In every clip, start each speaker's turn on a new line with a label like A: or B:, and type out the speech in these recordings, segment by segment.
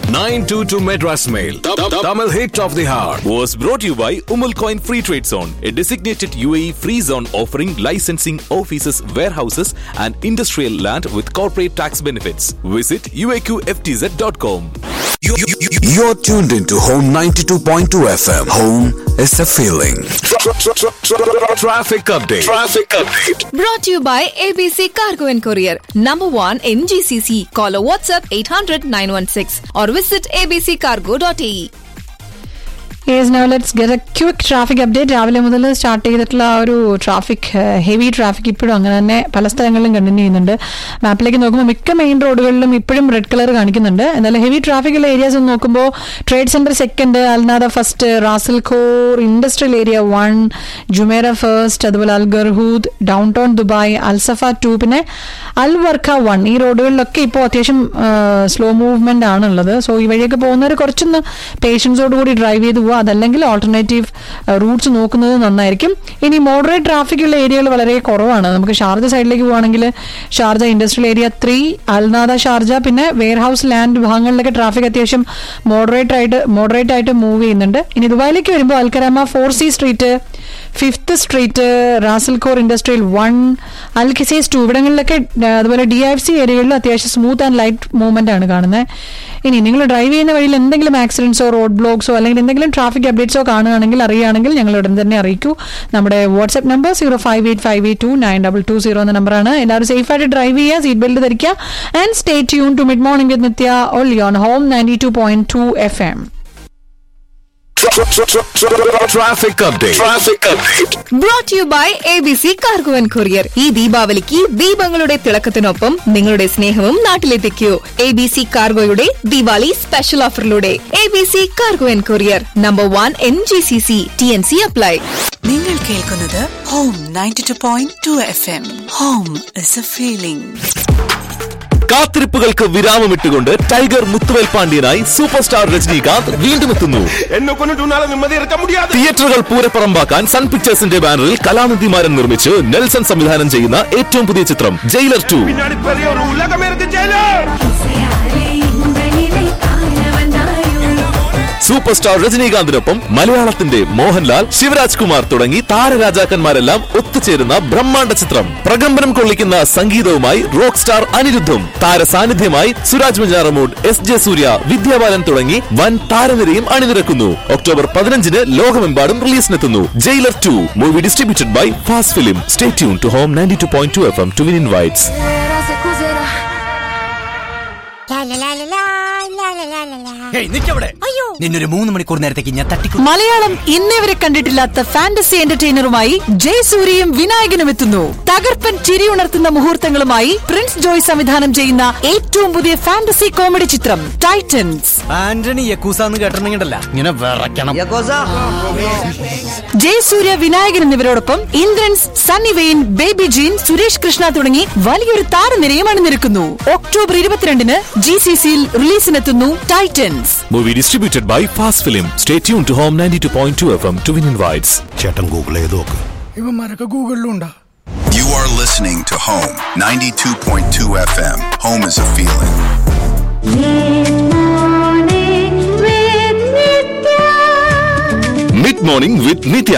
A: 922 Madras Mail. Tamil hit of the hour.
B: was brought to you by Umul Coin Free Trade Zone, a designated UAE free zone offering licensing offices, warehouses, and industrial land with corporate tax benefits. Visit uaqftz.com.
A: You're tuned into Home 92.2 FM. Home is a feeling. Traffic update. Traffic update.
C: Brought to you by ABC Cargo and Courier. Number one in GCC. Call or WhatsApp 800 916 or visit abccargo.ae.
D: Yes no let's get a quick traffic update രാവിലെ മുതൽ start ചെയ്തിട്ടുള്ള ആ ഒരു traffic heavy traffic ഇപ്പോഴും അങ്ങനെ തന്നെ പല സ്ഥലങ്ങളിലും കണ്ടിന്യൂ ചെയ്യുന്നുണ്ട് മാപ്പിലേക്ക് നോക്കുമ്പോൾ മിക്ക മെയിൻ റോഡുകളിലും ഇപ്പോഴും റെഡ് കളർ കാണിക്കുന്നുണ്ട് എന്നാലും ഹെവി ട്രാഫിക്കുള്ള ഏരിയാസ് ഒന്ന് നോക്കുമ്പോൾ trade centre second Al Nahda first Ras al Khor industrial area one Jumeirah first അതുപോലെ Al Garhoud downtown Dubai Al Safa two പിന്നെ അൽ വർഖ വൺ ഈ റോഡുകളിലൊക്കെ ഇപ്പോൾ അത്യാവശ്യം സ്ലോ മൂവ്മെന്റ് ആണുള്ളത് സോ ഈ വഴിയൊക്കെ പോകുന്നവർ കുറച്ചൊന്ന് പേഷ്യൻസോട് കൂടി ഡ്രൈവ് ചെയ്ത് പോവുക അതല്ലെങ്കിൽ ഓൾട്ടർനേറ്റീവ് റൂട്ട്സ് നോക്കുന്നത് നന്നായിരിക്കും ഇനി മോഡറേറ്റ് ട്രാഫിക് ഉള്ള ഏരിയകൾ വളരെ കുറവാണ് നമുക്ക് ഷാർജ സൈഡിലേക്ക് പോവുകയാണെങ്കിൽ Sharjah industrial area three Al Nahda Sharjah പിന്നെ വെയർഹൌസ് ലാൻഡ് ഭാഗങ്ങളിലൊക്കെ ട്രാഫിക് അത്യാവശ്യം മോഡറേറ്റ് ആയിട്ട് മോഡറേറ്റ് ആയിട്ട് മൂവ് ചെയ്യുന്നുണ്ട് ഇനി ദുബായിലേക്ക് വരുമ്പോൾ Al Karama four C street fifth street Ras al Khor industrial one Al Qusais two ഇവിടങ്ങളിലൊക്കെ ആ, അതുപോലെ ഡി എഫ് സി ഏരിയകളിൽ അത്യാവശ്യം സ്മൂത്ത് ആൻഡ് ലൈറ്റ് മൂവ്മെന്റ് ആണ് കാണുന്നത് ഇനി നിങ്ങൾ ഡ്രൈവ് ചെയ്യുന്ന വഴിയിൽ എന്തെങ്കിലും ആക്സിഡൻസോ റോഡ് ബ്ലോക്സോ അല്ലെങ്കിൽ എന്തെങ്കിലും ട്രാഫിക് അപ്ഡേറ്റ്സോ കാണുകയാണെങ്കിൽ അറിയുകയാണെങ്കിൽ ഞങ്ങൾ ഉടൻ തന്നെ അറിയിക്കൂ നമ്മുടെ WhatsApp number zero five eight five eight two nine double two zero എന്ന നമ്പറാണ് എല്ലാവരും സേഫ് ആയിട്ട് ഡ്രൈവ് ചെയ്യുക സീറ്റ് ബെൽറ്റ് ധരിക്കുക and stay tune to mid morning with Nithya only on home ninety two point two F M
A: Traffic update. Traffic update.
C: Brought to you by ABC Cargo and Courier. ഈ ദീപാവലിക്ക് ദീപങ്ങളുടെ തിളക്കത്തിനൊപ്പം നിങ്ങളുടെ സ്നേഹവും നാട്ടിലെത്തിക്കൂ A B C കാർഗോയുടെ Diwali special ഓഫറിലൂടെ A B C cargo and courier number one N G C C T N C apply
E: നിങ്ങൾ കേൾക്കുന്നത് home ninety two point two F M home is a feeling
B: കാത്തിരിപ്പുകൾക്ക് വിരാമമിട്ടുകൊണ്ട് tiger Muthuvel പാണ്ഡ്യനായി super star Rajinikanth വീണ്ടും എത്തുന്നു
F: என்ன கொண்டுட்டு உன்னால நிம்மதி இருக்க முடியாது
B: തിയേറ്ററുകൾ പൂരപ്പറമ്പാക്കാൻ സൺ പിക്ചേഴ്സിന്റെ ബാനറിൽ കലാനിധിമാരൻ നിർമ്മിച്ച് നെൽസൺ സംവിധാനം ചെയ്യുന്ന ഏറ്റവും പുതിയ ചിത്രം ജയിലർ ടു
F: பின்னாடி பெரிய ஒரு உலகமே இருக்கு ஜெயிலர்
B: സൂപ്പർ സ്റ്റാർ രജനീകാന്തിനൊപ്പം മലയാളത്തിന്റെ മോഹൻലാൽ ശിവരാജ് കുമാർ തുടങ്ങി താരരാജാക്കന്മാരെല്ലാം ഒത്തുചേരുന്ന ബ്രഹ്മാണ്ഡ ചിത്രം പ്രകമ്പനം കൊള്ളിക്കുന്ന സംഗീതവുമായി റോക്ക് സ്റ്റാർ അനിരുദ്ധും താര സാന്നിധ്യമായി സുരാജ് മഞ്ചാറമൂഡ് എസ് ജെ സൂര്യ വിദ്യാബാലൻ തുടങ്ങി വൻ താരനിരയും അണിനിരക്കുന്നു ഒക്ടോബർ പതിനഞ്ചിന് ലോകമെമ്പാടും റിലീസിനെത്തുന്നു Jailer two movie distributed by fast film stay tune to home ninety two point two F M to win invites
G: നിന്നൊരു മൂന്ന് മണിക്കൂർ നേരത്തേക്ക് ഞാൻ തട്ടിക്കു
D: മലയാളം ഇന്നേ വരെ കണ്ടിട്ടില്ലാത്ത ഫാന്റസി എന്റർടൈനറുമായി ജയസൂര്യയും വിനായകനും എത്തുന്നു തകർപ്പൻ ചിരി ഉണർത്തുന്ന മുഹൂർത്തങ്ങളുമായി പ്രിൻസ് ജോയ് സംവിധാനം ചെയ്യുന്ന ഏറ്റവും പുതിയ ഫാന്റസി കോമഡി ചിത്രം ടൈറ്റൻസ്
G: ആന്റണി യക്കൂസ എന്ന് കേട്ടിട്ടുണ്ടെങ്കിലല്ല ഇങ്ങനെ വിറയ്ക്കണം
D: ജയസൂര്യ വിനായകൻ എന്നിവരോടൊപ്പം ഇന്ദ്രൻസ് സണ്ണി വെയിൻ ബേബി ജീൻ സുരേഷ് കൃഷ്ണ തുടങ്ങി വലിയൊരു താരനിരയും അണിനിരക്കുന്നു ഒക്ടോബർ ഇരുപത്തിരണ്ടിന് ജി സി സിയിൽ റിലീസിനെത്തുന്നു Titans
B: movie distributed by fast film stay tune to home ninety two point two F M to win invites
F: ചേട്ടൻ ഗൂഗിൾ ചെയ്ത് നോക്ക്
H: You are listening to Home 92.2 FM. Home is a feeling.
B: Mid morning with Nithya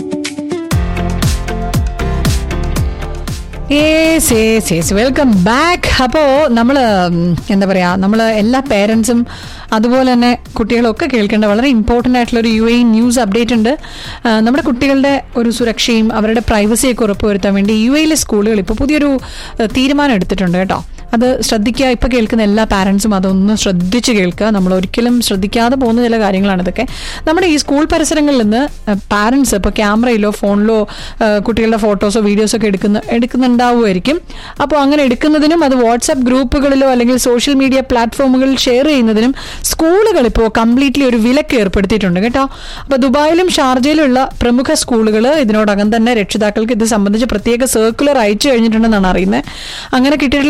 D: yes yes yes welcome back അപ്പോൾ നമ്മൾ എന്താ പറയുക നമ്മൾ എല്ലാ പേരൻസും അതുപോലെ തന്നെ കുട്ടികളൊക്കെ കേൾക്കേണ്ട വളരെ ഇമ്പോർട്ടൻ്റ് ആയിട്ടുള്ള ഒരു യു എ ന്യൂസ് അപ്ഡേറ്റ് ഉണ്ട് ആ, നമ്മുടെ കുട്ടികളുടെ ഒരു സുരക്ഷയും അവരുടെ പ്രൈവസിയൊക്കെ ഉറപ്പുവരുത്താൻ വേണ്ടി യു എയിലെ സ്കൂളുകൾ ഇപ്പോൾ പുതിയൊരു ആ, തീരുമാനം എടുത്തിട്ടുണ്ട് കേട്ടോ അത് ശ്രദ്ധിക്കുക ഇപ്പോൾ കേൾക്കുന്ന എല്ലാ പാരൻസും അതൊന്ന് ശ്രദ്ധിച്ച് കേൾക്കുക നമ്മൾ ഒരിക്കലും ശ്രദ്ധിക്കാതെ പോകുന്ന ചില കാര്യങ്ങളാണ് ഇതൊക്കെ നമ്മുടെ ഈ സ്കൂൾ പരിസരങ്ങളിൽ നിന്ന് പാരൻസ് ഇപ്പോൾ ക്യാമറയിലോ ഫോണിലോ കുട്ടികളുടെ ഫോട്ടോസോ വീഡിയോസോ ഒക്കെ എടുക്കുന്ന എടുക്കുന്നുണ്ടാവുമായിരിക്കും അപ്പോൾ അങ്ങനെ എടുക്കുന്നതിനും അത് വാട്സാപ്പ് ഗ്രൂപ്പുകളിലോ അല്ലെങ്കിൽ സോഷ്യൽ മീഡിയ പ്ലാറ്റ്ഫോമുകളിൽ ഷെയർ ചെയ്യുന്നതിനും സ്കൂളുകൾ ഇപ്പോൾ കംപ്ലീറ്റ്ലി ഒരു വിലക്ക് ഏർപ്പെടുത്തിയിട്ടുണ്ട് കേട്ടോ അപ്പോൾ ദുബായിലും ഷാർജയിലുള്ള പ്രമുഖ സ്കൂളുകൾ ഇതിനോടകം തന്നെ രക്ഷിതാക്കൾക്ക് ഇത് സംബന്ധിച്ച് പ്രത്യേക സർക്കുലർ അയച്ചു കഴിഞ്ഞിട്ടുണ്ടെന്നാണ് അറിയുന്നത് അങ്ങനെ കിട്ടിയിട്ടുള്ള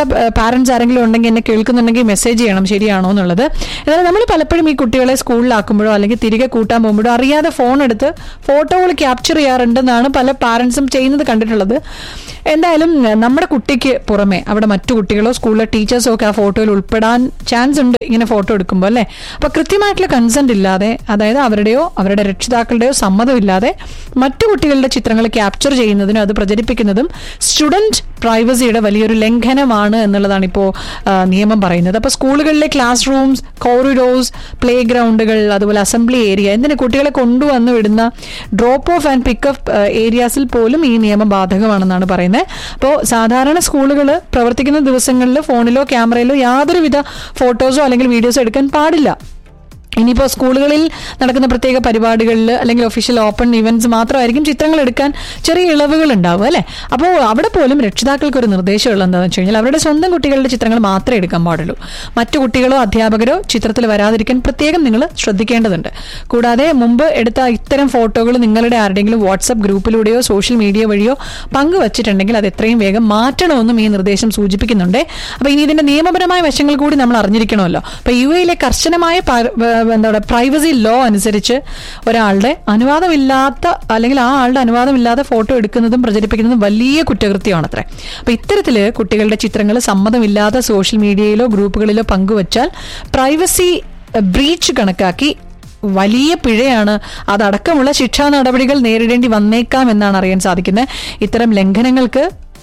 D: പാരന്റ്സ് ആരെങ്കിലും ഉണ്ടെങ്കിൽ എന്നെ കേൾക്കുന്നുണ്ടെങ്കിൽ മെസ്സേജ് ചെയ്യണം ശരിയാണോ എന്നുള്ളത് എന്നാൽ നമ്മൾ പലപ്പോഴും ഈ കുട്ടികളെ സ്കൂളിലാക്കുമ്പോഴോ അല്ലെങ്കിൽ തിരികെ കൂട്ടാൻ പോകുമ്പോഴോ അറിയാതെ ഫോൺ എടുത്ത് ഫോട്ടോകൾ ക്യാപ്ചർ ചെയ്യാറുണ്ടെന്നാണ് പല പാരന്റ്സും ചെയ്യുന്നത് കണ്ടിട്ടുള്ളത് എന്തായാലും ഏഹ്, നമ്മുടെ കുട്ടിക്ക് പുറമെ അവിടെ മറ്റു കുട്ടികളോ സ്കൂളിലെ ടീച്ചേഴ്സോ ഒക്കെ ആ ഫോട്ടോയിൽ ഉൾപ്പെടാൻ ചാൻസ് ഉണ്ട് ഇങ്ങനെ ഫോട്ടോ എടുക്കുമ്പോൾ അല്ലേ അപ്പൊ കൃത്യമായിട്ടുള്ള കൺസെന്റ് ഇല്ലാതെ അതായത് അവരുടെയോ അവരുടെ രക്ഷിതാക്കളുടെയോ സമ്മതമില്ലാതെ മറ്റു കുട്ടികളുടെ ചിത്രങ്ങൾ ക്യാപ്ചർ ചെയ്യുന്നതിനും അത് പ്രചരിപ്പിക്കുന്നതും സ്റ്റുഡന്റ് പ്രൈവസിയുടെ വലിയൊരു ലംഘനമാണ് എന്നുള്ളതാണ് ഇപ്പോൾ നിയമം പറയുന്നത് അപ്പോൾ സ്കൂളുകളിലെ ക്ലാസ് റൂംസ് കോറിഡോർസ് പ്ലേ ഗ്രൗണ്ടുകൾ അതുപോലെ അസംബ്ലി ഏരിയ എന്തിന് കുട്ടികളെ കൊണ്ടുവന്ന് വിടുന്ന ഡ്രോപ്പ് ഓഫ് ആൻഡ് പിക്കപ്പ് ഏരിയാസിൽ പോലും ഈ നിയമം ബാധകമാണെന്നാണ് പറയുന്നത് അപ്പോൾ സാധാരണ സ്കൂളുകൾ പ്രവർത്തിക്കുന്ന ദിവസങ്ങളിൽ ഫോണിലോ ക്യാമറയിലോ യാതൊരുവിധ ഫോട്ടോസോ അല്ലെങ്കിൽ വീഡിയോസോ എടുക്കാൻ പാടില്ല ഇനിയിപ്പോൾ സ്കൂളുകളിൽ നടക്കുന്ന പ്രത്യേക പരിപാടികളിൽ അല്ലെങ്കിൽ ഒഫീഷ്യൽ ഓപ്പൺ ഇവന്റ്സ് മാത്രമായിരിക്കും ചിത്രങ്ങൾ എടുക്കാൻ ചെറിയ ഇളവുകൾ ഉണ്ടാവും അല്ലേ അപ്പോൾ അവിടെ പോലും രക്ഷിതാക്കൾക്ക് ഒരു നിർദ്ദേശമുള്ളത് എന്താണെന്ന് വെച്ച് കഴിഞ്ഞാൽ അവരുടെ സ്വന്തം കുട്ടികളുടെ ചിത്രങ്ങൾ മാത്രമേ എടുക്കാൻ പാടുള്ളൂ മറ്റു കുട്ടികളോ അധ്യാപകരോ ചിത്രത്തിൽ വരാതിരിക്കാൻ പ്രത്യേകം നിങ്ങൾ ശ്രദ്ധിക്കേണ്ടതുണ്ട് കൂടാതെ മുമ്പ് എടുത്ത ഇത്തരം ഫോട്ടോകൾ നിങ്ങളുടെ ആരുടെയെങ്കിലും വാട്സപ്പ് ഗ്രൂപ്പിലൂടെയോ സോഷ്യൽ മീഡിയ വഴിയോ പങ്കുവച്ചിട്ടുണ്ടെങ്കിൽ അത് എത്രയും വേഗം മാറ്റണമെന്നും ഈ നിർദ്ദേശം സൂചിപ്പിക്കുന്നുണ്ട് അപ്പോൾ ഇനി ഇതിന്റെ നിയമപരമായ വശങ്ങൾ കൂടി നമ്മൾ അറിഞ്ഞിരിക്കണമല്ലോ അപ്പോൾ യു എയിലെ കർശനമായ പ- വ- എന്താ പറയുക പ്രൈവസി ലോ അനുസരിച്ച് ഒരാളുടെ അനുവാദമില്ലാത്ത അല്ലെങ്കിൽ ആ ആളുടെ അനുവാദമില്ലാതെ ഫോട്ടോ എടുക്കുന്നതും പ്രചരിപ്പിക്കുന്നതും വലിയ കുറ്റകൃത്യമാണത്രേ അപ്പൊ ഇത്തരത്തില് കുട്ടികളുടെ ചിത്രങ്ങൾ സമ്മതമില്ലാതെ സോഷ്യൽ മീഡിയയിലോ ഗ്രൂപ്പുകളിലോ പങ്കുവച്ചാൽ പ്രൈവസി ബ്രീച്ച് കണക്കാക്കി വലിയ പിഴയാണ് അതടക്കമുള്ള ശിക്ഷാ നടപടികൾ നേരിടേണ്ടി വന്നേക്കാം എന്നാണ് അറിയാൻ സാധിക്കുന്നത് ഇത്തരം ലംഘനങ്ങൾക്ക്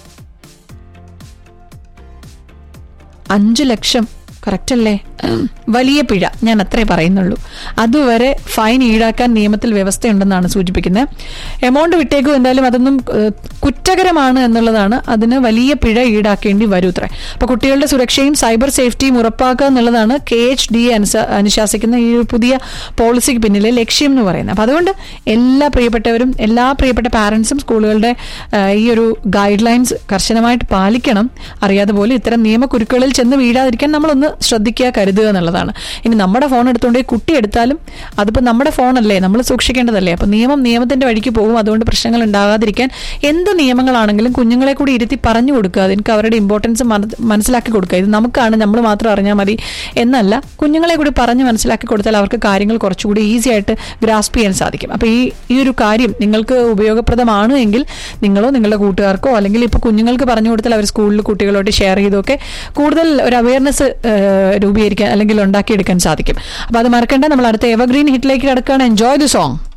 D: അഞ്ചു ലക്ഷം കറക്റ്റ് അല്ലേ ഉം. വലിയ പിഴ ഞാൻ അത്രേ പറയുന്നുള്ളൂ അതുവരെ ഫൈൻ ഈടാക്കാൻ നിയമത്തിൽ വ്യവസ്ഥയുണ്ടെന്നാണ് സൂചിപ്പിക്കുന്നത് എമൗണ്ട് വിട്ടേക്കും എന്തായാലും അതൊന്നും ഏഹ്, കുറ്റകരമാണ് എന്നുള്ളതാണ് അതിന് വലിയ പിഴ ഈടാക്കേണ്ടി വരൂ അത്രേ അപ്പൊ കുട്ടികളുടെ സുരക്ഷയും സൈബർ സേഫ്റ്റിയും ഉറപ്പാക്കുക എന്നുള്ളതാണ് കെ എച്ച് ഡി അനുശാസിക്കുന്ന ഈ ഒരു പുതിയ പോളിസിക്ക് പിന്നിലെ ലക്ഷ്യം എന്ന് പറയുന്നത് അപ്പൊ അതുകൊണ്ട് എല്ലാ പ്രിയപ്പെട്ടവരും എല്ലാ പ്രിയപ്പെട്ട പാരന്റ്സും സ്കൂളുകളുടെ ആ, ഈ ഒരു ഗൈഡ് ലൈൻസ് കർശനമായിട്ട് പാലിക്കണം അറിയാതെ പോലെ ഇത്തരം നിയമക്കുരുക്കുകളിൽ ചെന്ന് വീഴാതിരിക്കാൻ നമ്മളൊന്ന് ശ്രദ്ധിക്കുക കരുതുക എന്നുള്ളതാണ് ഇനി നമ്മുടെ ഫോൺ എടുത്തുകൊണ്ട് പോയി കുട്ടി എടുത്താലും അതിപ്പോൾ നമ്മുടെ ഫോണല്ലേ നമ്മൾ സൂക്ഷിക്കേണ്ടതല്ലേ അപ്പോൾ നിയമം നിയമത്തിന്റെ വഴിക്ക് പോകും അതുകൊണ്ട് പ്രശ്നങ്ങൾ ഉണ്ടാകാതിരിക്കാൻ എന്ത് നിയമങ്ങളാണെങ്കിലും കുഞ്ഞുങ്ങളെ കൂടി ഇരുത്തി പറഞ്ഞു കൊടുക്കുക അതിനക്ക് അവരുടെ ഇമ്പോർട്ടൻസ് മനസ്സിലാക്കി കൊടുക്കുക ഇത് നമുക്കാണ് നമ്മൾ മാത്രം അറിഞ്ഞാൽ മതി എന്നല്ല കുഞ്ഞുങ്ങളെ കൂടി പറഞ്ഞ് മനസ്സിലാക്കി കൊടുത്താൽ അവർക്ക് കാര്യങ്ങൾ കുറച്ചുകൂടി ഈസി ആയിട്ട് ഗ്രാസ്പ് ചെയ്യാൻ സാധിക്കും അപ്പോൾ ഈ ഈ ഒരു കാര്യം നിങ്ങൾക്ക് ഉപയോഗപ്രദമാണ് എങ്കിൽ നിങ്ങളോ നിങ്ങളുടെ കൂട്ടുകാർക്കോ അല്ലെങ്കിൽ ഇപ്പോൾ കുഞ്ഞുങ്ങൾക്ക് പറഞ്ഞു കൊടുത്താൽ അവർ സ്കൂളിൽ കുട്ടികളോട് ഷെയർ ചെയ്തൊക്കെ കൂടുതൽ ഒരു അവയർനെസ് രൂപീകരിക്കാൻ അല്ലെങ്കിൽ ഉണ്ടാക്കിയെടുക്കാൻ സാധിക്കും അപ്പോൾ അത് മറക്കണ്ട നമ്മൾ അടുത്ത എവർഗ്രീൻ ഹിറ്റിലേക്ക് കിടക്കുകയാണ് എൻജോയ് ദി സോങ്